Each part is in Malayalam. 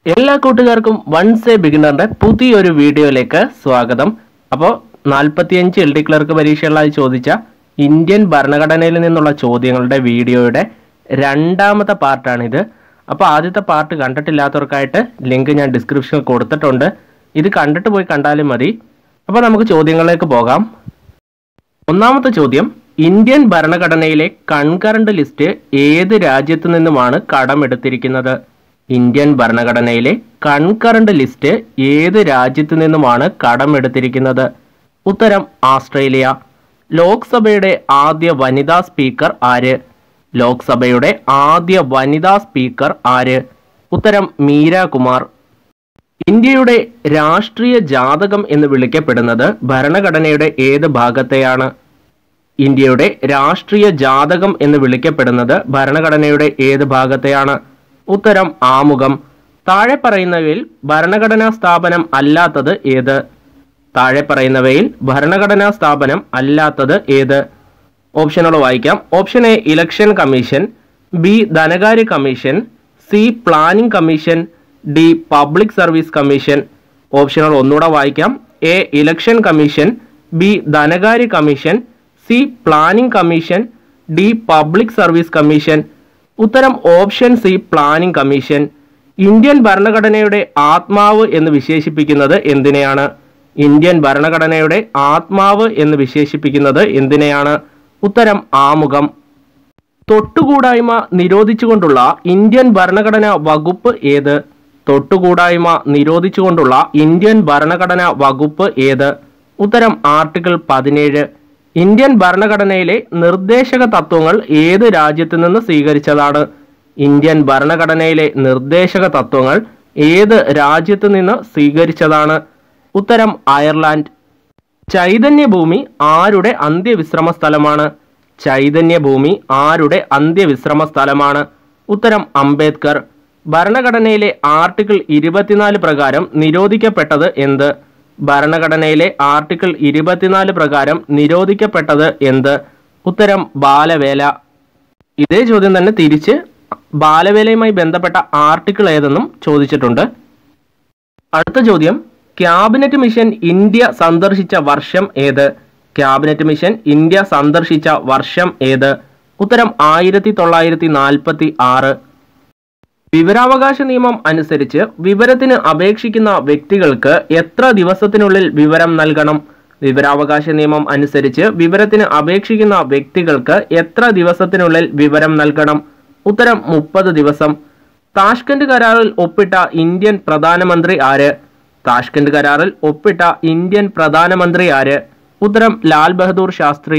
എല്ലാ കൂട്ടുകാർക്കും വൺസ് എ ബിഗിനറിന്റെ പുതിയൊരു വീഡിയോയിലേക്ക് സ്വാഗതം അപ്പോൾ നാൽപ്പത്തിയഞ്ച് എൽ ഡി ക്ലർക്ക് പരീക്ഷകളിലായി ചോദിച്ച ഇന്ത്യൻ ഭരണഘടനയിൽ നിന്നുള്ള ചോദ്യങ്ങളുടെ വീഡിയോയുടെ രണ്ടാമത്തെ പാർട്ടാണിത് അപ്പോൾ ആദ്യത്തെ പാർട്ട് കണ്ടിട്ടില്ലാത്തവർക്കായിട്ട് ലിങ്ക് ഞാൻ ഡിസ്ക്രിപ്ഷനിൽ കൊടുത്തിട്ടുണ്ട് ഇത് കണ്ടിട്ട് പോയി കണ്ടാലും മതി അപ്പോൾ നമുക്ക് ചോദ്യങ്ങളിലേക്ക് പോകാം ഒന്നാമത്തെ ചോദ്യം ഇന്ത്യൻ ഭരണഘടനയിലെ കൺകറന്റ് ലിസ്റ്റ് ഏത് രാജ്യത്തു നിന്നുമാണ് കടമെടുത്തിരിക്കുന്നത് ഇന്ത്യൻ ഭരണഘടനയിലെ കൺകറന്റ് ലിസ്റ്റ് ഏത് രാജ്യത്തു നിന്നുമാണ് കടമെടുത്തിരിക്കുന്നത് ഉത്തരം ആസ്ട്രേലിയ ലോക്സഭയുടെ ആദ്യ വനിതാ സ്പീക്കർ ആര് ലോക്സഭയുടെ ആദ്യ വനിതാ സ്പീക്കർ ആര് ഉത്തരം മീര കുമാർ ഇന്ത്യയുടെ രാഷ്ട്രീയ ജാതകം എന്ന് വിളിക്കപ്പെടുന്നത് ഭരണഘടനയുടെ ഏത് ഭാഗത്തെയാണ് ഇന്ത്യയുടെ രാഷ്ട്രീയ ജാതകം എന്ന് വിളിക്കപ്പെടുന്നത് ഭരണഘടനയുടെ ഏത് ഭാഗത്തെയാണ് ഉത്തരം ആമുഖം താഴെ പറയുന്നവയിൽ ഭരണഘടനാ സ്ഥാപനം അല്ലാത്തത് ഏത് താഴെ പറയുന്നവയിൽ ഭരണഘടനാ സ്ഥാപനം അല്ലാത്തത് ഏത് ഓപ്ഷനുകൾ വായിക്കാം option A election commission B ധനകാര്യ commission C planning commission D public service commission ഓപ്ഷനുകൾ ഒന്നുകൂടെ വായിക്കാം എ ഇലക്ഷൻ കമ്മീഷൻ ബി ധനകാര്യ commission C planning commission D public service commission ഉത്തരം option C planning commission Indian ഭരണഘടനയുടെ ആത്മാവ് എന്ന് വിശേഷിപ്പിക്കുന്നത് എന്തിനെയാണ് ഇന്ത്യൻ ഭരണഘടനയുടെ ആത്മാവ് എന്ന് വിശേഷിപ്പിക്കുന്നത് എന്തിനെയാണ് ഉത്തരം ആമുഖം തൊട്ടുകൂടായ്മ നിരോധിച്ചുകൊണ്ടുള്ള ഇന്ത്യൻ ഭരണഘടനാ വകുപ്പ് ഏത് തൊട്ടുകൂടായ്മ നിരോധിച്ചുകൊണ്ടുള്ള ഇന്ത്യൻ ഭരണഘടനാ വകുപ്പ് ഏത് ഉത്തരം ആർട്ടിക്കിൾ പതിനേഴ് ഇന്ത്യൻ ഭരണഘടനയിലെ നിർദ്ദേശക തത്വങ്ങൾ ഏത് രാജ്യത്തു നിന്ന് സ്വീകരിച്ചതാണ് ഇന്ത്യൻ ഭരണഘടനയിലെ നിർദ്ദേശക തത്വങ്ങൾ ഏത് രാജ്യത്തു നിന്ന് സ്വീകരിച്ചതാണ് ഉത്തരം അയർലാൻഡ് ചൈതന്യഭൂമി ആരുടെ അന്ത്യവിശ്രമ സ്ഥലമാണ് ചൈതന്യഭൂമി ആരുടെ അന്ത്യവിശ്രമ സ്ഥലമാണ് ഉത്തരം അംബേദ്കർ ഭരണഘടനയിലെ ആർട്ടിക്കിൾ ഇരുപത്തിനാല് പ്രകാരം നിരോധിക്കപ്പെട്ടത് എന്ത് ഭരണഘടനയിലെ ആർട്ടിക്കിൾ ഇരുപത്തിനാല് പ്രകാരം നിരോധിക്കപ്പെട്ടത് എന്ത് ഉത്തരം ബാലവേല ഇതേ ചോദ്യം തന്നെ തിരിച്ച് ബാലവേലയുമായി ബന്ധപ്പെട്ട ആർട്ടിക്കിൾ ഏതെന്നും ചോദിച്ചിട്ടുണ്ട് അടുത്ത ചോദ്യം ക്യാബിനറ്റ് മിഷൻ ഇന്ത്യ സന്ദർശിച്ച വർഷം ഏത് ക്യാബിനറ്റ് മിഷൻ ഇന്ത്യ സന്ദർശിച്ച വർഷം ഏത് ഉത്തരം ആയിരത്തി തൊള്ളായിരത്തി നാൽപ്പത്തി ആറ് വിവരാവകാശ നിയമം അനുസരിച്ച് വിവരത്തിന് അപേക്ഷിക്കുന്ന വ്യക്തികൾക്ക് എത്ര ദിവസത്തിനുള്ളിൽ വിവരം നൽകണം വിവരാവകാശ നിയമം അനുസരിച്ച് വിവരത്തിന് അപേക്ഷിക്കുന്ന വ്യക്തികൾക്ക് എത്ര ദിവസത്തിനുള്ളിൽ വിവരം നൽകണം ഉത്തരം മുപ്പത് ദിവസം താഷ്കന്റ് കരാറിൽ ഒപ്പിട്ട ഇന്ത്യൻ പ്രധാനമന്ത്രി ആര് താഷ്കന്റ് കരാറിൽ ഒപ്പിട്ട ഇന്ത്യൻ പ്രധാനമന്ത്രി ആര് ഉത്തരം ലാൽ ബഹദൂർ ശാസ്ത്രി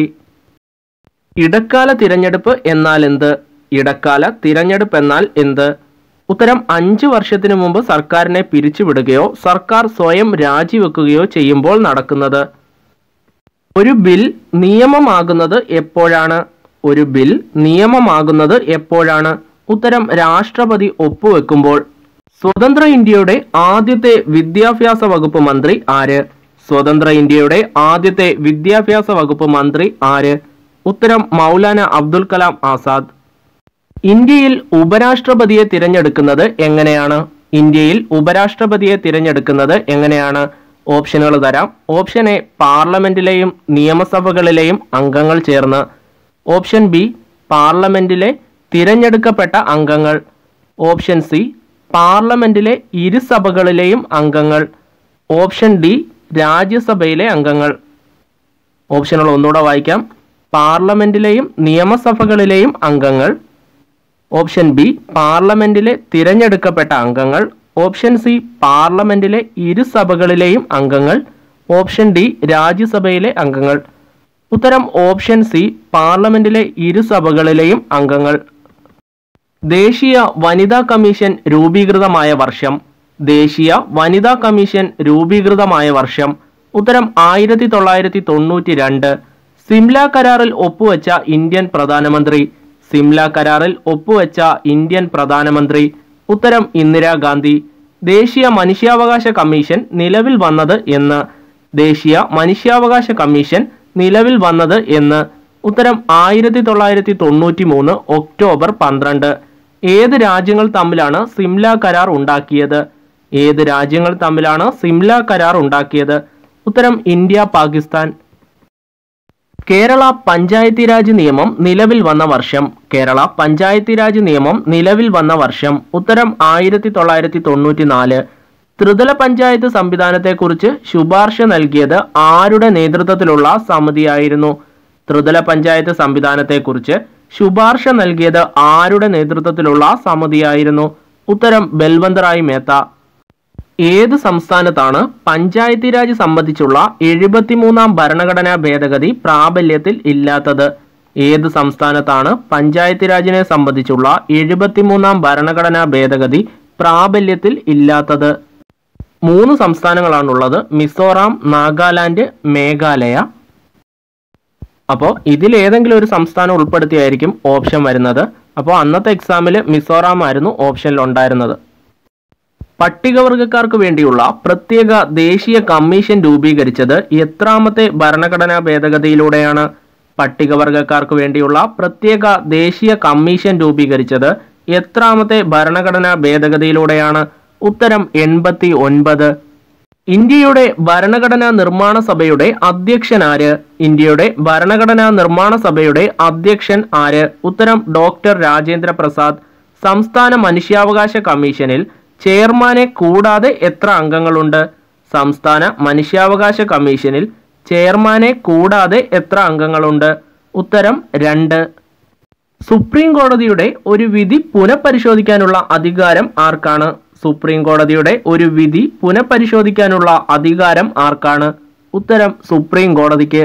ഇടക്കാല തിരഞ്ഞെടുപ്പ് എന്നാൽ എന്ത് ഇടക്കാല തിരഞ്ഞെടുപ്പ് എന്നാൽ എന്ത് ഉത്തരം അഞ്ചു വർഷത്തിനു മുമ്പ് സർക്കാരിനെ പിരിച്ചുവിടുകയോ സർക്കാർ സ്വയം രാജിവെക്കുകയോ ചെയ്യുമ്പോൾ നടക്കുന്നത് ഒരു ബിൽ നിയമമാകുന്നത് എപ്പോഴാണ് ഒരു ബിൽ നിയമമാകുന്നത് എപ്പോഴാണ് ഉത്തരം രാഷ്ട്രപതി ഒപ്പുവെക്കുമ്പോൾ സ്വതന്ത്ര ഇന്ത്യയുടെ ആദ്യത്തെ വിദ്യാഭ്യാസ വകുപ്പ് മന്ത്രി ആര് സ്വതന്ത്ര ഇന്ത്യയുടെ ആദ്യത്തെ വിദ്യാഭ്യാസ വകുപ്പ് മന്ത്രി ആര് ഉത്തരം മൗലാന അബ്ദുൽ കലാം ആസാദ് ഇന്ത്യയിൽ ഉപരാഷ്ട്രപതിയെ തിരഞ്ഞെടുക്കുന്നത് എങ്ങനെയാണ് ഇന്ത്യയിൽ ഉപരാഷ്ട്രപതിയെ തിരഞ്ഞെടുക്കുന്നത് എങ്ങനെയാണ് ഓപ്ഷനുകൾ തരാം ഓപ്ഷൻ എ പാർലമെന്റിലെയും നിയമസഭകളിലെയും അംഗങ്ങൾ ചേർന്ന് ഓപ്ഷൻ ബി പാർലമെന്റിലെ തിരഞ്ഞെടുക്കപ്പെട്ട അംഗങ്ങൾ ഓപ്ഷൻ സി പാർലമെന്റിലെ ഇരുസഭകളിലെയും അംഗങ്ങൾ ഓപ്ഷൻ ഡി രാജ്യസഭയിലെ അംഗങ്ങൾ ഓപ്ഷനുകൾ ഒന്നുകൂടെ വായിക്കാം പാർലമെന്റിലെയും നിയമസഭകളിലെയും അംഗങ്ങൾ ഓപ്ഷൻ ബി പാർലമെന്റിലെ തിരഞ്ഞെടുക്കപ്പെട്ട അംഗങ്ങൾ ഓപ്ഷൻ സി പാർലമെന്റിലെ ഇരുസഭകളിലെയും അംഗങ്ങൾ ഓപ്ഷൻ ഡി രാജ്യസഭയിലെ അംഗങ്ങൾ ഉത്തരം ഓപ്ഷൻ സി പാർലമെന്റിലെ ഇരുസഭകളിലെയും അംഗങ്ങൾ ദേശീയ വനിതാ കമ്മീഷൻ രൂപീകൃതമായ വർഷം ദേശീയ വനിതാ കമ്മീഷൻ രൂപീകൃതമായ വർഷം ഉത്തരം ആയിരത്തി തൊള്ളായിരത്തി തൊണ്ണൂറ്റി രണ്ട് സിംല കരാറിൽ ഒപ്പുവെച്ച ഇന്ത്യൻ പ്രധാനമന്ത്രി സിംല കരാറിൽ ഒപ്പുവെച്ച ഇന്ത്യൻ പ്രധാനമന്ത്രി ഉത്തരം ഇന്ദിരാഗാന്ധി ദേശീയ മനുഷ്യാവകാശ കമ്മീഷൻ നിലവിൽ വന്നത് എന്ന് ദേശീയ മനുഷ്യാവകാശ കമ്മീഷൻ നിലവിൽ വന്നത് എന്ന് ഉത്തരം ആയിരത്തി തൊള്ളായിരത്തി തൊണ്ണൂറ്റി മൂന്ന് ഒക്ടോബർ പന്ത്രണ്ട് ഏത് രാജ്യങ്ങൾ തമ്മിലാണ് സിംല കരാർ ഉണ്ടാക്കിയത് ഏത് രാജ്യങ്ങൾ തമ്മിലാണ് സിംല കരാർ ഉണ്ടാക്കിയത് ഉത്തരം ഇന്ത്യ പാകിസ്ഥാൻ കേരള പഞ്ചായത്തി രാജ് നിയമം നിലവിൽ വന്ന വർഷം കേരള പഞ്ചായത്തി രാജ് നിയമം നിലവിൽ വന്ന വർഷം ഉത്തരം ആയിരത്തി തൊള്ളായിരത്തി തൊണ്ണൂറ്റി നാല് ത്രിതല പഞ്ചായത്ത് സംവിധാനത്തെക്കുറിച്ച് ശുപാർശ നൽകിയത് ആരുടെ നേതൃത്വത്തിലുള്ള സമിതിയായിരുന്നു ത്രിതല പഞ്ചായത്ത് സംവിധാനത്തെക്കുറിച്ച് ശുപാർശ നൽകിയത് ആരുടെ നേതൃത്വത്തിലുള്ള സമിതിയായിരുന്നു ഉത്തരം ബൽവന്തറായ് മേത്ത ഏത് സംസ്ഥാനത്താണ് പഞ്ചായത്തി രാജ് സംബന്ധിച്ചുള്ള എഴുപത്തിമൂന്നാം ഭരണഘടനാ ഭേദഗതി പ്രാബല്യത്തിൽ ഇല്ലാത്തത് ഏത് സംസ്ഥാനത്താണ് പഞ്ചായത്തി രാജിനെ സംബന്ധിച്ചുള്ള എഴുപത്തിമൂന്നാം ഭരണഘടനാ ഭേദഗതി പ്രാബല്യത്തിൽ ഇല്ലാത്തത് മൂന്ന് സംസ്ഥാനങ്ങളാണുള്ളത് മിസോറാം നാഗാലാൻഡ് മേഘാലയ അപ്പോൾ ഇതിൽ ഏതെങ്കിലും ഒരു സംസ്ഥാനം ഉൾപ്പെടുത്തിയായിരിക്കും ഓപ്ഷൻ വരുന്നത് അപ്പോൾ അന്നത്തെ എക്സാമിൽ മിസോറാം ആയിരുന്നു ഓപ്ഷനിൽ ഉണ്ടായിരുന്നത് പട്ടികവർഗക്കാർക്ക് വേണ്ടിയുള്ള പ്രത്യേക ദേശീയ കമ്മീഷൻ രൂപീകരിച്ചത് എത്രാമത്തെ ഭരണഘടനാ ഭേദഗതിയിലൂടെയാണ് പട്ടികവർഗക്കാർക്ക് വേണ്ടിയുള്ള പ്രത്യേക ദേശീയ കമ്മീഷൻ രൂപീകരിച്ചത് എത്രാമത്തെ ഭരണഘടനാ ഭേദഗതിയിലൂടെയാണ് ഉത്തരം എൺപത്തി ഒൻപത് ഇന്ത്യയുടെ ഭരണഘടനാ നിർമ്മാണ സഭയുടെ അധ്യക്ഷൻ ആര് ഇന്ത്യയുടെ ഭരണഘടനാ നിർമ്മാണ സഭയുടെ അധ്യക്ഷൻ ആര് ഉത്തരം ഡോക്ടർ രാജേന്ദ്ര പ്രസാദ് സംസ്ഥാന മനുഷ്യാവകാശ കമ്മീഷനിൽ ചെയർമാനെ കൂടാതെ എത്ര അംഗങ്ങളുണ്ട് സംസ്ഥാന മനുഷ്യാവകാശ കമ്മീഷനിൽ ചെയർമാനെ കൂടാതെ എത്ര അംഗങ്ങളുണ്ട് ഉത്തരം രണ്ട് സുപ്രീം കോടതിയുടെ ഒരു വിധി പുനഃപരിശോധിക്കാനുള്ള അധികാരം ആർക്കാണ് സുപ്രീം കോടതിയുടെ ഒരു വിധി പുനഃപരിശോധിക്കാനുള്ള അധികാരം ആർക്കാണ് ഉത്തരം സുപ്രീം കോടതിക്ക്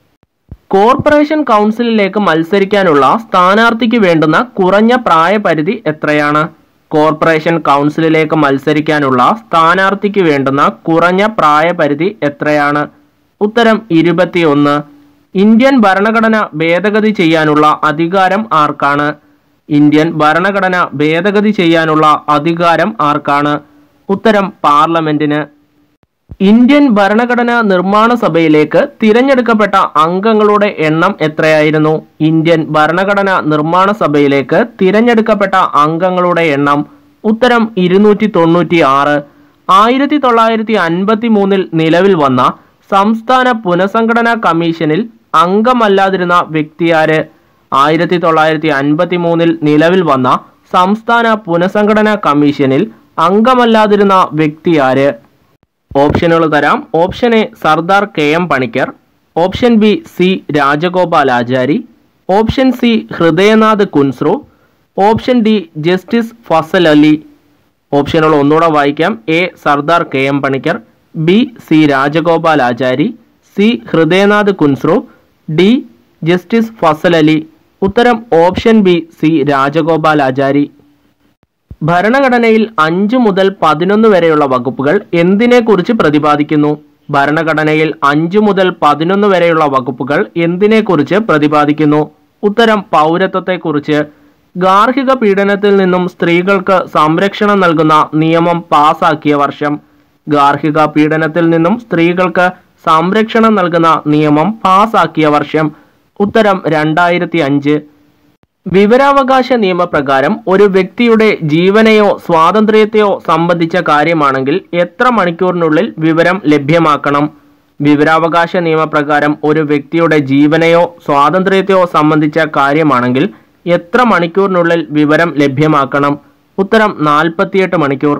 കോർപ്പറേഷൻ കൗൺസിലിലേക്ക് മത്സരിക്കാനുള്ള സ്ഥാനാർത്ഥിക്ക് വേണ്ടുന്ന കുറഞ്ഞ പ്രായപരിധി എത്രയാണ് കോർപ്പറേഷൻ കൗൺസിലിലേക്ക് മത്സരിക്കാനുള്ള സ്ഥാനാർത്ഥിക്ക് വേണ്ടുന്ന കുറഞ്ഞ പ്രായപരിധി എത്രയാണ് ഉത്തരം ഇരുപത്തിയൊന്ന് ഇന്ത്യൻ ഭരണഘടന ഭേദഗതി ചെയ്യാനുള്ള അധികാരം ആർക്കാണ് ഇന്ത്യൻ ഭരണഘടന ഭേദഗതി ചെയ്യാനുള്ള അധികാരം ആർക്കാണ് ഉത്തരം പാർലമെന്റിന് ഇന്ത്യൻ ഭരണഘടനാ നിർമ്മാണ സഭയിലേക്ക് തിരഞ്ഞെടുക്കപ്പെട്ട അംഗങ്ങളുടെ എണ്ണം എത്രയായിരുന്നു ഇന്ത്യൻ ഭരണഘടനാ നിർമ്മാണ സഭയിലേക്ക് തിരഞ്ഞെടുക്കപ്പെട്ട അംഗങ്ങളുടെ എണ്ണം ഉത്തരം ഇരുന്നൂറ്റി തൊണ്ണൂറ്റി ആറ് ആയിരത്തി തൊള്ളായിരത്തി അൻപത്തി മൂന്നിൽ നിലവിൽ വന്ന സംസ്ഥാന പുനഃസംഘടനാ കമ്മീഷനിൽ അംഗമല്ലാതിരുന്ന വ്യക്തിയാര് ആയിരത്തി തൊള്ളായിരത്തി അൻപത്തി മൂന്നിൽ നിലവിൽ വന്ന സംസ്ഥാന പുനഃസംഘടനാ കമ്മീഷനിൽ അംഗമല്ലാതിരുന്ന വ്യക്തിയാര് ഓപ്ഷനുകൾ തരാം option A Sardar K M Panikkar option B C Rajagopalachari option C Hridayanath Kunzru option D justice Fazal Ali ഓപ്ഷനുകൾ ഒന്നുകൂടെ വായിക്കാം A Sardar K M Panikkar B C Rajagopalachari C Hridayanath Kunzru D justice Fazal Ali ഉത്തരം ഓപ്ഷൻ ബി സി രാജഗോപാലാചാരി ഭരണഘടനയിൽ അഞ്ചു മുതൽ പതിനൊന്ന് വരെയുള്ള വകുപ്പുകൾ എന്തിനെക്കുറിച്ച് പ്രതിപാദിക്കുന്നു ഭരണഘടനയിൽ അഞ്ചു മുതൽ പതിനൊന്ന് വരെയുള്ള വകുപ്പുകൾ എന്തിനെക്കുറിച്ച് പ്രതിപാദിക്കുന്നു ഉത്തരം പൗരത്വത്തെക്കുറിച്ച് ഗാർഹിക പീഡനത്തിൽ നിന്നും സ്ത്രീകൾക്ക് സംരക്ഷണം നൽകുന്ന നിയമം പാസാക്കിയ വർഷം ഗാർഹിക പീഡനത്തിൽ നിന്നും സ്ത്രീകൾക്ക് സംരക്ഷണം നൽകുന്ന നിയമം പാസാക്കിയ വർഷം ഉത്തരം രണ്ടായിരത്തി അഞ്ച് വിവരാവകാശ നിയമപ്രകാരം ഒരു വ്യക്തിയുടെ ജീവനെയോ സ്വാതന്ത്ര്യത്തെയോ സംബന്ധിച്ച കാര്യമാണെങ്കിൽ എത്ര മണിക്കൂറിനുള്ളിൽ വിവരം ലഭ്യമാക്കണം വിവരാവകാശ നിയമപ്രകാരം ഒരു വ്യക്തിയുടെ ജീവനെയോ സ്വാതന്ത്ര്യത്തെയോ സംബന്ധിച്ച കാര്യമാണെങ്കിൽ എത്ര മണിക്കൂറിനുള്ളിൽ വിവരം ലഭ്യമാക്കണം ഉത്തരം നാൽപ്പത്തിയെട്ട് മണിക്കൂർ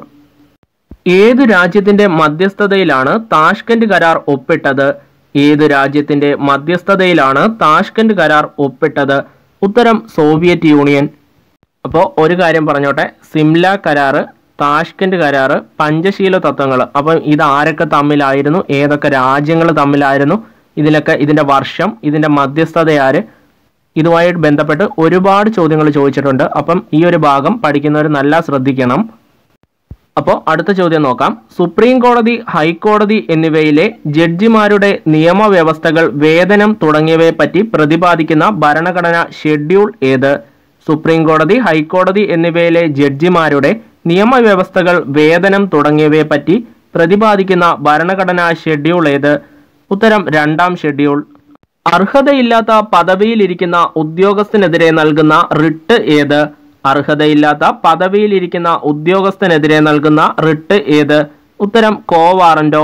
ഏതു രാജ്യത്തിന്റെ മധ്യസ്ഥതയിലാണ് താഷ്കന്റ് കരാർ ഒപ്പിട്ടത് ഏതു രാജ്യത്തിന്റെ മധ്യസ്ഥതയിലാണ് താഷ്കന്റ് കരാർ ഒപ്പിട്ടത് ഉത്തരം സോവിയറ്റ് യൂണിയൻ അപ്പോൾ ഒരു കാര്യം പറഞ്ഞോട്ടെ സിംല കരാറ് താഷ്കന്റ് കരാറ് പഞ്ചശീല തത്വങ്ങൾ അപ്പം ഇത് ആരൊക്കെ തമ്മിലായിരുന്നു ഏതൊക്കെ രാജ്യങ്ങൾ തമ്മിലായിരുന്നു ഇതിലൊക്കെ ഇതിന്റെ വർഷം ഇതിന്റെ മധ്യസ്ഥത ആര് ഇതുമായിട്ട് ബന്ധപ്പെട്ട് ഒരുപാട് ചോദ്യങ്ങൾ ചോദിച്ചിട്ടുണ്ട് അപ്പം ഈ ഒരു ഭാഗം പഠിക്കുന്നവർ നല്ല ശ്രദ്ധിക്കണം അപ്പോൾ അടുത്ത ചോദ്യം നോക്കാം സുപ്രീം കോടതി ഹൈക്കോടതി എന്നിവയിലെ ജഡ്ജിമാരുടെ നിയമവ്യവസ്ഥകൾ വേതനം തുടങ്ങിയവയെ പറ്റി പ്രതിപാദിക്കുന്ന ഭരണഘടന ഷെഡ്യൂൾ ഏത് സുപ്രീം കോടതി ഹൈക്കോടതി എന്നിവയിലെ ജഡ്ജിമാരുടെ നിയമവ്യവസ്ഥകൾ വേതനം തുടങ്ങിയവയെ പറ്റി പ്രതിപാദിക്കുന്ന ഭരണഘടനാ ഷെഡ്യൂൾ ഏത് ഉത്തരം രണ്ടാം ഷെഡ്യൂൾ അർഹതയില്ലാത്ത പദവിയിലിരിക്കുന്ന ഉദ്യോഗസ്ഥനെതിരെ നൽകുന്ന റിട്ട് ഏത് അർഹതയില്ലാത്ത പദവിയിലിരിക്കുന്ന ഉദ്യോഗസ്ഥനെതിരെ നൽകുന്ന റിട്ട് ഏത് ഉത്തരം കോ വാറന്റോ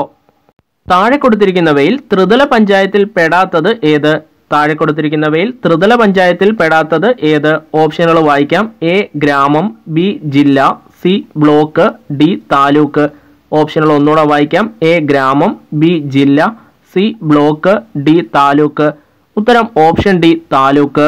താഴെ കൊടുത്തിരിക്കുന്നവയിൽ ത്രിതല പഞ്ചായത്തിൽ പെടാത്തത് ഏത് താഴെ കൊടുത്തിരിക്കുന്നവയിൽ ത്രിതല പഞ്ചായത്തിൽ പെടാത്തത് ഏത് ഓപ്ഷനുകൾ വായിക്കാം എ ഗ്രാമം ബി ജില്ല സി ബ്ലോക്ക് ഡി താലൂക്ക് ഓപ്ഷനുകൾ ഒന്നുകൂടെ വായിക്കാം എ ഗ്രാമം ബി ജില്ല സി ബ്ലോക്ക് ഡി താലൂക്ക് ഉത്തരം ഓപ്ഷൻ ഡി താലൂക്ക്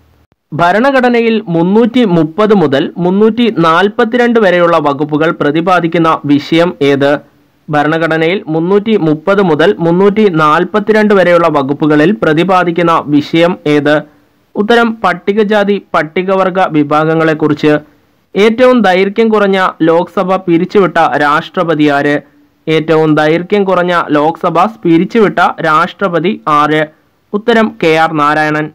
ഭരണഘടനയിൽ മുന്നൂറ്റി മുപ്പത് മുതൽ മുന്നൂറ്റി നാൽപ്പത്തിരണ്ട് വരെയുള്ള വകുപ്പുകൾ പ്രതിപാദിക്കുന്ന വിഷയം ഏത് ഭരണഘടനയിൽ മുന്നൂറ്റി മുപ്പത് മുതൽ മുന്നൂറ്റി നാൽപ്പത്തിരണ്ട് വരെയുള്ള വകുപ്പുകളിൽ പ്രതിപാദിക്കുന്ന വിഷയം ഏത് ഉത്തരം പട്ടികജാതി പട്ടികവർഗ വിഭാഗങ്ങളെക്കുറിച്ച് ഏറ്റവും ദൈർഘ്യം കുറഞ്ഞ ലോക്സഭ പിരിച്ചുവിട്ട രാഷ്ട്രപതി ആര് ഏറ്റവും ദൈർഘ്യം കുറഞ്ഞ ലോക്സഭ പിരിച്ചുവിട്ട രാഷ്ട്രപതി ആര് ഉത്തരം കെ ആർ നാരായണൻ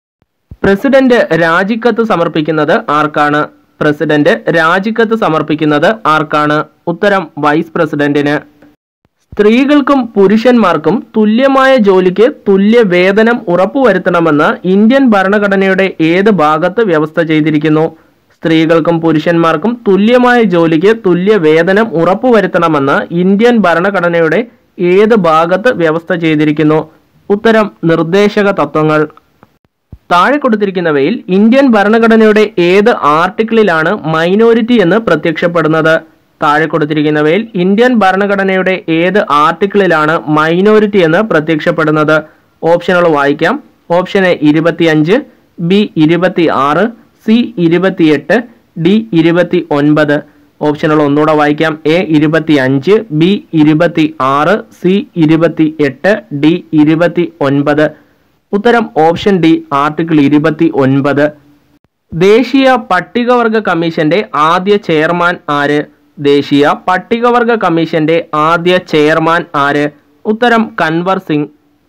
പ്രസിഡന്റ് രാജിക്കത്ത് സമർപ്പിക്കുന്നത് ആർക്കാണ് പ്രസിഡന്റ് രാജിക്കത്ത് സമർപ്പിക്കുന്നത് ആർക്കാണ് ഉത്തരം വൈസ് പ്രസിഡന്റിന് സ്ത്രീകൾക്കും പുരുഷന്മാർക്കും തുല്യമായ ജോലിക്ക് തുല്യ വേതനം ഉറപ്പുവരുത്തണമെന്ന് ഇന്ത്യൻ ഭരണഘടനയുടെ ഏത് ഭാഗത്ത് വ്യവസ്ഥ ചെയ്തിരിക്കുന്നു സ്ത്രീകൾക്കും പുരുഷന്മാർക്കും തുല്യമായ ജോലിക്ക് തുല്യ വേതനം ഉറപ്പുവരുത്തണമെന്ന് ഇന്ത്യൻ ഭരണഘടനയുടെ ഏത് ഭാഗത്ത് വ്യവസ്ഥ ചെയ്തിരിക്കുന്നു ഉത്തരം നിർദ്ദേശക തത്വങ്ങൾ താഴെ കൊടുത്തിരിക്കുന്നവയിൽ ഇന്ത്യൻ ഭരണഘടനയുടെ ഏത് ആർട്ടിക്കിളിലാണ് മൈനോരിറ്റി എന്ന് പ്രത്യക്ഷപ്പെടുന്നത് താഴെ കൊടുത്തിരിക്കുന്നവയിൽ ഇന്ത്യൻ ഭരണഘടനയുടെ ഏത് ആർട്ടിക്കിളിലാണ് മൈനോരിറ്റി എന്ന് പ്രത്യക്ഷപ്പെടുന്നത് ഓപ്ഷനുകൾ വായിക്കാം ഓപ്ഷൻ എ ഇരുപത്തിയഞ്ച് ബി ഇരുപത്തി ആറ് സി ഇരുപത്തിയെട്ട് ഡി ഇരുപത്തി ഒൻപത് ഓപ്ഷനുകൾ ഒന്നുകൂടെ വായിക്കാം എ ഇരുപത്തി അഞ്ച് ബി ഇരുപത്തി ആറ് സി ഇരുപത്തി എട്ട് ഡി ഇരുപത്തി ഒൻപത് ഉത്തരം ഓപ്ഷൻ ഡി ആർട്ടിക്കിൾ ഇരുപത്തി ഒൻപത് ദേശീയ പട്ടികവർഗ കമ്മീഷന്റെ ആദ്യ ചെയർമാൻ ആര് ദേശീയ പട്ടികവർഗ കമ്മീഷന്റെ ആദ്യ ചെയർമാൻ ആര് ഉത്തരം കൻവർ സിംഗ്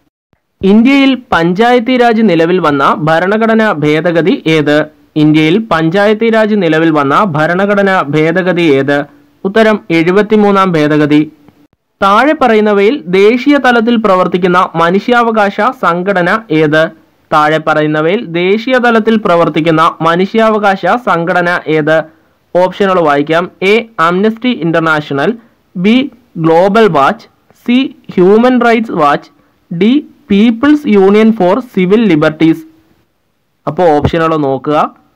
ഇന്ത്യയിൽ പഞ്ചായത്തി രാജ് നിലവിൽ വന്ന ഭരണഘടനാ ഭേദഗതി ഏത് ഇന്ത്യയിൽ പഞ്ചായത്തി രാജ് നിലവിൽ വന്ന ഭരണഘടനാ ഭേദഗതി ഏത് ഉത്തരം എഴുപത്തിമൂന്നാം ഭേദഗതി താഴെ പറയുന്നവയിൽ ദേശീയ തലത്തിൽ പ്രവർത്തിക്കുന്ന മനുഷ്യാവകാശ സംഘടന ഏത് താഴെ പറയുന്നവയിൽ ദേശീയ തലത്തിൽ പ്രവർത്തിക്കുന്ന മനുഷ്യാവകാശ സംഘടന ഏത് ഓപ്ഷനുകൾ വായിക്കാം A amnesty international B global watch C human rights watch D people's union for civil liberties അപ്പോൾ ഓപ്ഷനുകൾ നോക്കുക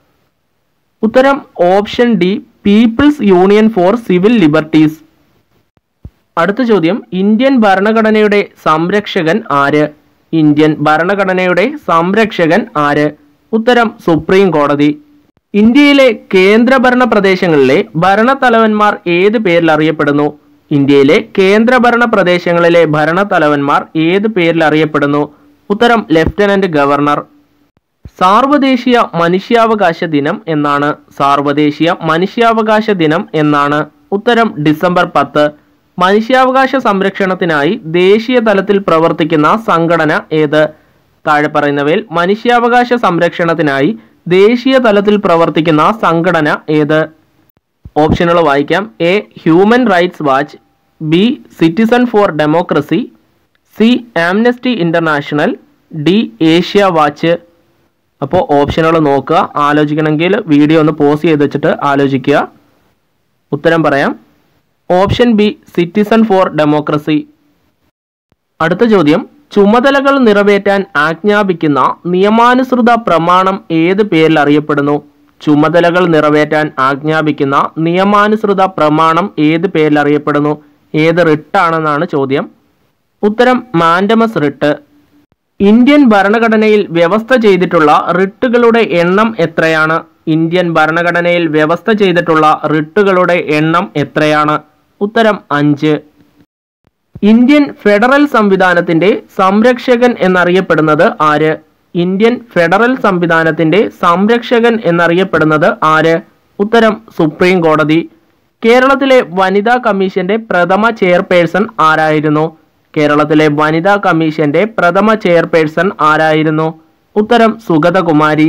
ഉത്തരം option D people's union for civil liberties അടുത്ത ചോദ്യം ഇന്ത്യൻ ഭരണഘടനയുടെ സംരക്ഷകൻ ആര് ഇന്ത്യൻ ഭരണഘടനയുടെ സംരക്ഷകൻ ആര് ഉത്തരം സുപ്രീം കോടതി ഇന്ത്യയിലെ കേന്ദ്രഭരണ പ്രദേശങ്ങളിലെ ഭരണത്തലവന്മാർ ഏത് പേരിൽ അറിയപ്പെടുന്നു ഇന്ത്യയിലെ കേന്ദ്രഭരണ പ്രദേശങ്ങളിലെ ഭരണത്തലവന്മാർ ഏത് പേരിൽ അറിയപ്പെടുന്നു ഉത്തരം ലഫ്റ്റനന്റ് ഗവർണർ സാർവദേശീയ മനുഷ്യാവകാശ ദിനം എന്നാണ് സാർവദേശീയ മനുഷ്യാവകാശ ദിനം എന്നാണ് ഉത്തരം ഡിസംബർ പത്ത് മനുഷ്യാവകാശ സംരക്ഷണത്തിനായി ദേശീയ തലത്തിൽ പ്രവർത്തിക്കുന്ന സംഘടന ഏത് താഴെ പറയുന്നവയിൽ മനുഷ്യാവകാശ സംരക്ഷണത്തിനായി ദേശീയ തലത്തിൽ പ്രവർത്തിക്കുന്ന സംഘടന ഏത് ഓപ്ഷനുകൾ വായിക്കാം A human rights watch B citizen for democracy C amnesty international D Asia watch അപ്പോൾ ഓപ്ഷനുകൾ നോക്കുക ആലോചിക്കണമെങ്കിൽ വീഡിയോ ഒന്ന് പോസ് ചെയ്ത് വെച്ചിട്ട് ആലോചിക്കുക ഉത്തരം പറയാം option B citizen for democracy അടുത്ത ചോദ്യം ചുമതലകൾ നിറവേറ്റാൻ ആജ്ഞാപിക്കുന്ന നിയമാനുസൃത പ്രമാണം ഏത് പേരിൽ അറിയപ്പെടുന്നു ചുമതലകൾ നിറവേറ്റാൻ ആജ്ഞാപിക്കുന്ന നിയമാനുസൃത പ്രമാണം ഏത് പേരിൽ അറിയപ്പെടുന്നു ഏത് റിട്ടാണെന്നാണ് ചോദ്യം ഉത്തരം മാൻഡമസ് റിട്ട് ഇന്ത്യൻ ഭരണഘടനയിൽ വ്യവസ്ഥ ചെയ്തിട്ടുള്ള റിട്ടുകളുടെ എണ്ണം എത്രയാണ് ഇന്ത്യൻ ഭരണഘടനയിൽ വ്യവസ്ഥ ചെയ്തിട്ടുള്ള റിട്ടുകളുടെ എണ്ണം എത്രയാണ് ഉത്തരം അഞ്ച് ഇന്ത്യൻ ഫെഡറൽ സംവിധാനത്തിന്റെ സംരക്ഷകൻ എന്നറിയപ്പെടുന്നത് ആര് ഇന്ത്യൻ ഫെഡറൽ സംവിധാനത്തിന്റെ സംരക്ഷകൻ എന്നറിയപ്പെടുന്നത് ആര് ഉത്തരം സുപ്രീം കോടതി കേരളത്തിലെ വനിതാ കമ്മീഷന്റെ പ്രഥമ ചെയർപേഴ്സൺ ആരായിരുന്നു കേരളത്തിലെ വനിതാ കമ്മീഷന്റെ പ്രഥമ ചെയർപേഴ്സൺ ആരായിരുന്നു ഉത്തരം സുഗതകുമാരി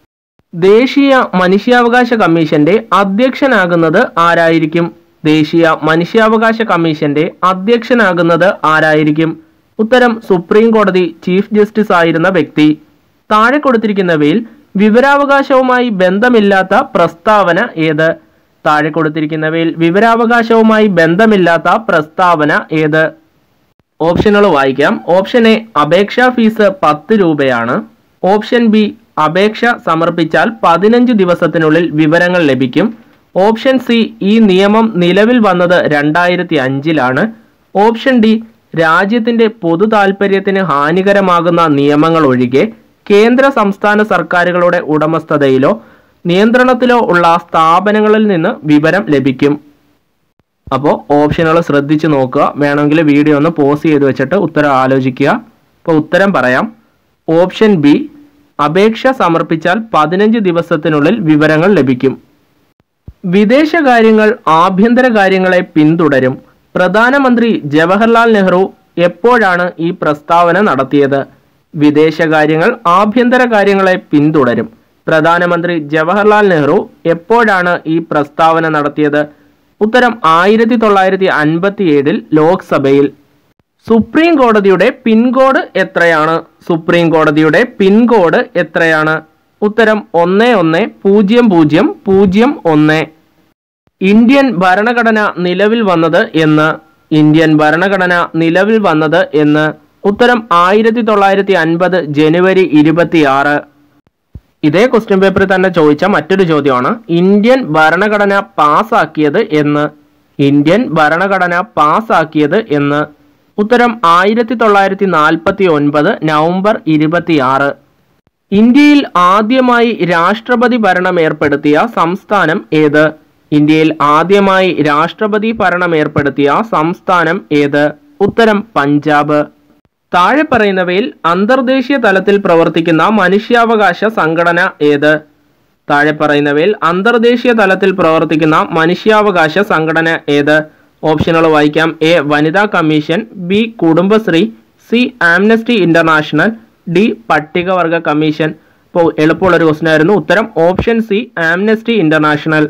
ദേശീയ മനുഷ്യാവകാശ കമ്മീഷന്റെ അധ്യക്ഷനാകുന്നത് ആരായിരിക്കും ദേശീയ മനുഷ്യാവകാശ കമ്മീഷന്റെ അധ്യക്ഷനാകുന്നത് ആരായിരിക്കും ഉത്തരം സുപ്രീം കോടതി ചീഫ് ജസ്റ്റിസ് ആയിരുന്ന വ്യക്തി താഴെ കൊടുത്തിരിക്കുന്നവയിൽ വിവരാവകാശവുമായി ബന്ധമില്ലാത്ത പ്രസ്താവന ഏത് താഴെ കൊടുത്തിരിക്കുന്നവയിൽ വിവരാവകാശവുമായി ബന്ധമില്ലാത്ത പ്രസ്താവന ഏത് ഓപ്ഷനുകൾ വായിക്കാം ഓപ്ഷൻ എ അപേക്ഷാ ഫീസ് പത്ത് രൂപയാണ് ഓപ്ഷൻ ബി അപേക്ഷ സമർപ്പിച്ചാൽ പതിനഞ്ച് ദിവസത്തിനുള്ളിൽ വിവരങ്ങൾ ലഭിക്കും ഓപ്ഷൻ സി ഈ നിയമം നിലവിൽ വന്നത് രണ്ടായിരത്തി അഞ്ചിലാണ് ഓപ്ഷൻ ഡി രാജ്യത്തിന്റെ പൊതു താൽപ്പര്യത്തിന് ഹാനികരമാകുന്ന നിയമങ്ങൾ ഒഴികെ കേന്ദ്ര സംസ്ഥാന സർക്കാരുകളുടെ ഉടമസ്ഥതയിലോ നിയന്ത്രണത്തിലോ ഉള്ള സ്ഥാപനങ്ങളിൽ നിന്ന് വിവരം ലഭിക്കും അപ്പോൾ ഓപ്ഷനുകൾ ശ്രദ്ധിച്ച് നോക്കുക വേണമെങ്കിൽ വീഡിയോ ഒന്ന് പോസ് ചെയ്ത് വെച്ചിട്ട് ഉത്തരം ആലോചിക്കുക അപ്പോൾ ഉത്തരം പറയാം ഓപ്ഷൻ ബി അപേക്ഷ സമർപ്പിച്ചാൽ പതിനഞ്ച് ദിവസത്തിനുള്ളിൽ വിവരങ്ങൾ ലഭിക്കും വിദേശകാര്യങ്ങൾ ആഭ്യന്തര കാര്യങ്ങളെ പിന്തുടരും പ്രധാനമന്ത്രി ജവഹർലാൽ നെഹ്റു എപ്പോഴാണ് ഈ പ്രസ്താവന നടത്തിയത് വിദേശകാര്യങ്ങൾ ആഭ്യന്തര കാര്യങ്ങളെ പിന്തുടരും പ്രധാനമന്ത്രി ജവഹർലാൽ നെഹ്റു എപ്പോഴാണ് ഈ പ്രസ്താവന നടത്തിയത് ഉത്തരം ആയിരത്തി തൊള്ളായിരത്തി അൻപത്തി ഏഴിൽ ലോക്സഭയിൽ സുപ്രീം കോടതിയുടെ പിൻകോഡ് എത്രയാണ് സുപ്രീം കോടതിയുടെ പിൻകോഡ് എത്രയാണ് ഉത്തരം ഒന്ന് ഒന്ന് പൂജ്യം പൂജ്യം പൂജ്യം ഒന്ന് ഇന്ത്യൻ ഭരണഘടന നിലവിൽ വന്നത് എന്ന് ഇന്ത്യൻ ഭരണഘടന നിലവിൽ വന്നത് എന്ന് ഉത്തരം ആയിരത്തി തൊള്ളായിരത്തി അൻപത് ജനുവരി ഇരുപത്തിയാറ് ഇതേ ക്വസ്റ്റ്യൻ പേപ്പറിൽ തന്നെ ചോദിച്ച മറ്റൊരു ചോദ്യമാണ് ഇന്ത്യൻ ഭരണഘടന പാസാക്കിയത് എന്ന് ഇന്ത്യൻ ഭരണഘടന പാസാക്കിയത് എന്ന് ഉത്തരം ആയിരത്തി തൊള്ളായിരത്തി നാൽപ്പത്തി ഒൻപത് നവംബർ ഇരുപത്തിയാറ് ഇന്ത്യയിൽ ആദ്യമായി രാഷ്ട്രപതി ഭരണം ഏർപ്പെടുത്തിയ സംസ്ഥാനം ഏത് ഇന്ത്യയിൽ ആദ്യമായി രാഷ്ട്രപതി ഭരണം ഏർപ്പെടുത്തിയ സംസ്ഥാനം ഏത് ഉത്തരം പഞ്ചാബ് താഴെ പറയുന്നവയിൽ അന്തർദേശീയ തലത്തിൽ പ്രവർത്തിക്കുന്ന മനുഷ്യാവകാശ സംഘടന ഏത് താഴെ പറയുന്നവയിൽ അന്തർദേശീയ തലത്തിൽ പ്രവർത്തിക്കുന്ന മനുഷ്യാവകാശ സംഘടന ഏത് ഓപ്ഷനുകൾ വായിക്കാം എ വനിതാ commission B Kudumbashree C amnesty international D പട്ടികവർഗ കമ്മീഷൻ ഇപ്പോൾ എളുപ്പമുള്ള ഒരു ക്വസ്റ്റൻ ആയിരുന്നു ഉത്തരം option C amnesty international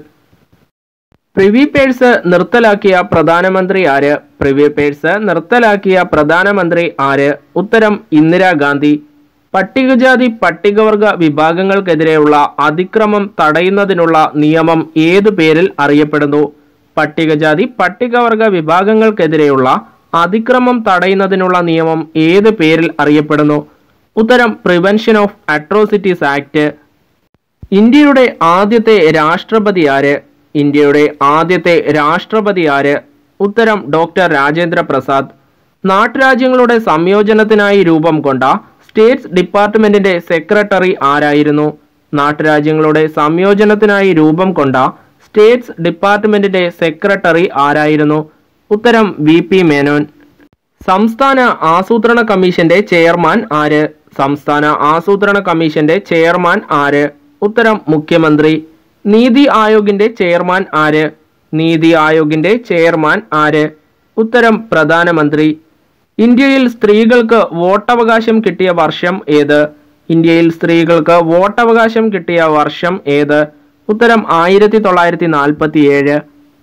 privy purse നിർത്തലാക്കിയ പ്രധാനമന്ത്രി ആര് പ്രിവി പേഴ്സ് നിർത്തലാക്കിയ പ്രധാനമന്ത്രി ആര് ഉത്തരം ഇന്ദിരാഗാന്ധി പട്ടികജാതി പട്ടികവർഗ വിഭാഗങ്ങൾക്കെതിരെയുള്ള അതിക്രമം തടയുന്നതിനുള്ള നിയമം ഏതു പേരിൽ അറിയപ്പെടുന്നു പട്ടികജാതി പട്ടികവർഗ വിഭാഗങ്ങൾക്കെതിരെയുള്ള അതിക്രമം തടയുന്നതിനുള്ള നിയമം ഏത് പേരിൽ അറിയപ്പെടുന്നു ഉത്തരം പ്രിവെൻഷൻ ഓഫ് അട്രോസിറ്റീസ് ആക്ട് ഇന്ത്യയുടെ ആദ്യത്തെ രാഷ്ട്രപതി ആര് ഇന്ത്യയുടെ ആദ്യത്തെ രാഷ്ട്രപതി ആര് ഉത്തരം ഡോക്ടർ രാജേന്ദ്ര പ്രസാദ് നാട്ടുരാജ്യങ്ങളുടെ സംയോജനത്തിനായി രൂപം കൊണ്ട സ്റ്റേറ്റ്സ് ഡിപ്പാർട്ട്മെന്റിന്റെ സെക്രട്ടറി ആരായിരുന്നു നാട്ടുരാജ്യങ്ങളുടെ സംയോജനത്തിനായി രൂപം കൊണ്ട സ്റ്റേറ്റ്സ് ഡിപ്പാർട്ട്മെന്റിന്റെ സെക്രട്ടറി ആരായിരുന്നു ഉത്തരം വി പി മേനോൻ സംസ്ഥാന ആസൂത്രണ കമ്മീഷന്റെ ചെയർമാൻ ആര് സംസ്ഥാന ആസൂത്രണ കമ്മീഷന്റെ ചെയർമാൻ ആര് ഉത്തരം മുഖ്യമന്ത്രി നീതി ആയോഗിന്റെ ചെയർമാൻ ആര് നീതി ആയോഗിന്റെ ചെയർമാൻ ആര് ഉത്തരം പ്രധാനമന്ത്രി ഇന്ത്യയിൽ സ്ത്രീകൾക്ക് വോട്ടവകാശം കിട്ടിയ വർഷം ഏത് ഇന്ത്യയിൽ സ്ത്രീകൾക്ക് വോട്ടവകാശം കിട്ടിയ വർഷം ഏത് ഉത്തരം ആയിരത്തി തൊള്ളായിരത്തി നാൽപ്പത്തി ഏഴ്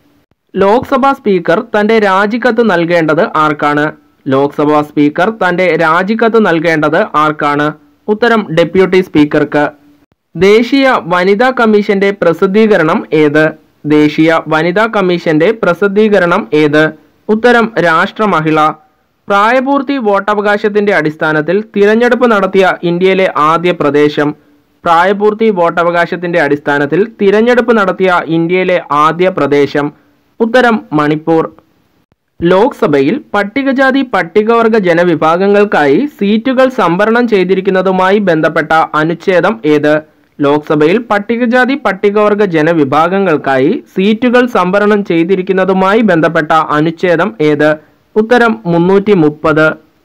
ലോക്സഭാ സ്പീക്കർ തന്റെ രാജിക്കത്ത് നൽകേണ്ടത് ആർക്കാണ് ലോക്സഭാ സ്പീക്കർ തന്റെ രാജിക്കത്ത് നൽകേണ്ടത് ആർക്കാണ് ഉത്തരം ഡെപ്യൂട്ടി സ്പീക്കർക്ക് ദേശീയ വനിതാ കമ്മീഷന്റെ പ്രസിദ്ധീകരണം ഏത് ദേശീയ വനിതാ കമ്മീഷന്റെ പ്രസിദ്ധീകരണം ഏത് ഉത്തരം രാഷ്ട്രമഹിള പ്രായപൂർത്തി വോട്ടവകാശത്തിന്റെ അടിസ്ഥാനത്തിൽ തിരഞ്ഞെടുപ്പ് നടത്തിയ ഇന്ത്യയിലെ ആദ്യ പ്രദേശം പ്രായപൂർത്തി വോട്ടവകാശത്തിന്റെ അടിസ്ഥാനത്തിൽ തിരഞ്ഞെടുപ്പ് നടത്തിയ ഇന്ത്യയിലെ ആദ്യ പ്രദേശം ഉത്തരം മണിപ്പൂർ ലോക്സഭയിൽ പട്ടികജാതി പട്ടികവർഗ ജനവിഭാഗങ്ങൾക്കായി സീറ്റുകൾ സംവരണം ചെയ്തിരിക്കുന്നതുമായി ബന്ധപ്പെട്ട അനുച്ഛേദം ഏത് ലോക്സഭയിൽ പട്ടികജാതി പട്ടികവർഗ ജനവിഭാഗങ്ങൾക്കായി സീറ്റുകൾ സംവരണം ചെയ്തിരിക്കുന്നതുമായി ബന്ധപ്പെട്ട അനുച്ഛേദം ഏത് ഉത്തരം മുന്നൂറ്റി മുപ്പത്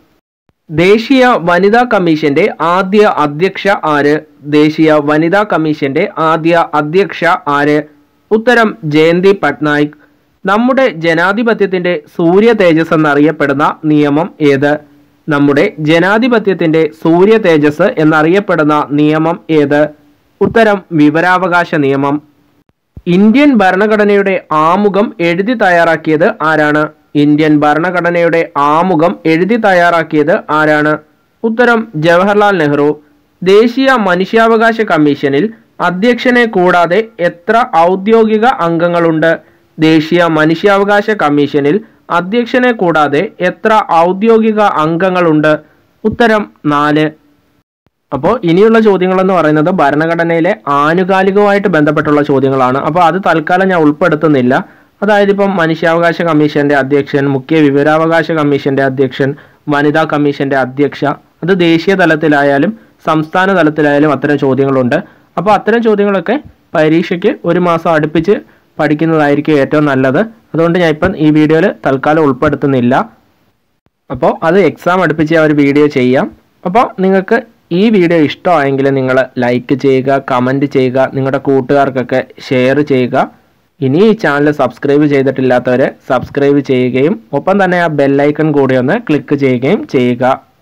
ദേശീയ വനിതാ കമ്മീഷന്റെ ആദ്യ അധ്യക്ഷ ആര് ദേശീയ വനിതാ കമ്മീഷന്റെ ആദ്യ അധ്യക്ഷ ആര് ഉത്തരം ജയന്തി പട്നായിക് നമ്മുടെ ജനാധിപത്യത്തിന്റെ സൂര്യ തേജസ് എന്നറിയപ്പെടുന്ന നിയമം ഏത് നമ്മുടെ ജനാധിപത്യത്തിന്റെ സൂര്യ തേജസ് എന്നറിയപ്പെടുന്ന നിയമം ഏത് ഉത്തരം വിവരാവകാശ നിയമം ഇന്ത്യൻ ഭരണഘടനയുടെ ആമുഖം എഴുതി തയ്യാറാക്കിയത് ആരാണ് ഇന്ത്യൻ ഭരണഘടനയുടെ ആമുഖം എഴുതി തയ്യാറാക്കിയത് ആരാണ് ഉത്തരം ജവഹർലാൽ നെഹ്റു ദേശീയ മനുഷ്യാവകാശ കമ്മീഷനിൽ അധ്യക്ഷനെ കൂടാതെ എത്ര ഔദ്യോഗിക അംഗങ്ങളുണ്ട് ദേശീയ മനുഷ്യാവകാശ കമ്മീഷനിൽ അധ്യക്ഷനെ കൂടാതെ എത്ര ഔദ്യോഗിക അംഗങ്ങളുണ്ട് ഉത്തരം നാല് അപ്പോൾ ഇനിയുള്ള ചോദ്യങ്ങളെന്ന് പറയുന്നത് ഭരണഘടനയിലെ ആനുകാലികവുമായിട്ട് ബന്ധപ്പെട്ടുള്ള ചോദ്യങ്ങളാണ് അപ്പോൾ അത് തൽക്കാലം ഞാൻ ഉൾപ്പെടുത്തുന്നില്ല അതായത് ഇപ്പം മനുഷ്യാവകാശ കമ്മീഷന്റെ അധ്യക്ഷൻ മുഖ്യ വിവരാവകാശ കമ്മീഷന്റെ അധ്യക്ഷൻ വനിതാ കമ്മീഷന്റെ അധ്യക്ഷ അത് ദേശീയ തലത്തിലായാലും സംസ്ഥാന തലത്തിലായാലും അത്തരം ചോദ്യങ്ങളുണ്ട് അപ്പോൾ അത്തരം ചോദ്യങ്ങളൊക്കെ പരീക്ഷയ്ക്ക് ഒരു മാസം അടുപ്പിച്ച് പഠിക്കുന്നതായിരിക്കും ഏറ്റവും നല്ലത് അതുകൊണ്ട് ഞാൻ ഇപ്പം ഈ വീഡിയോയിൽ തൽക്കാലം ഉൾപ്പെടുത്തുന്നില്ല അപ്പോൾ അത് എക്സാം അടുപ്പിച്ച് ഞാൻ ഒരു വീഡിയോ ചെയ്യാം അപ്പോൾ നിങ്ങൾക്ക് ഈ വീഡിയോ ഇഷ്ടമായെങ്കിൽ നിങ്ങൾ ലൈക്ക് ചെയ്യുക കമൻറ്റ് ചെയ്യുക നിങ്ങളുടെ കൂട്ടുകാർക്കൊക്കെ ഷെയർ ചെയ്യുക ഇനി ഈ ചാനൽ സബ്സ്ക്രൈബ് ചെയ്തിട്ടില്ലാത്തവരെ സബ്സ്ക്രൈബ് ചെയ്യുകയും ഒപ്പം തന്നെ ആ ബെല്ലൈക്കൺ കൂടി ഒന്ന് ക്ലിക്ക് ചെയ്യുകയും ചെയ്യുക